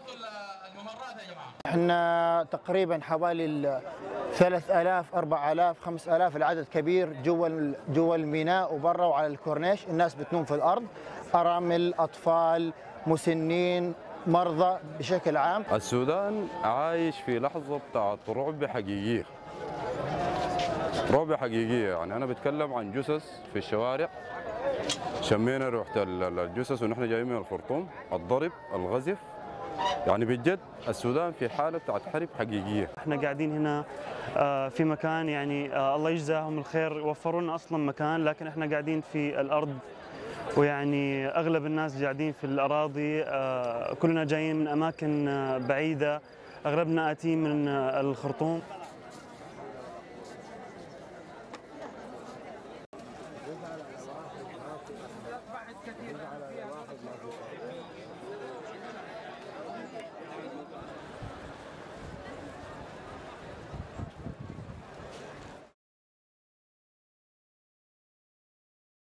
احنا تقريبا حوالي ال 3000 4000 5000 العدد كبير جوا ال- جوا الميناء وبرا وعلى الكورنيش الناس بتنوم في الارض ارامل اطفال مسنين مرضى بشكل عام السودان عايش في لحظة بتاعت رعب حقيقية رعب حقيقية يعني أنا بتكلم عن جثث في الشوارع شمينا ريحة ال- ال- الجثث ونحن جايين من الخرطوم الضرب الغزف يعني بجد السودان في حالة بتاعت حرب حقيقية احنا قاعدين هنا آه، في مكان يعني آه، الله يجزاهم الخير وفروا لنا اصلا مكان لكن احنا قاعدين في الارض ويعني اغلب الناس قاعدين في الاراضي آه، كلنا جايين من اماكن آه، بعيده اغلبنا اتين من آه، الخرطوم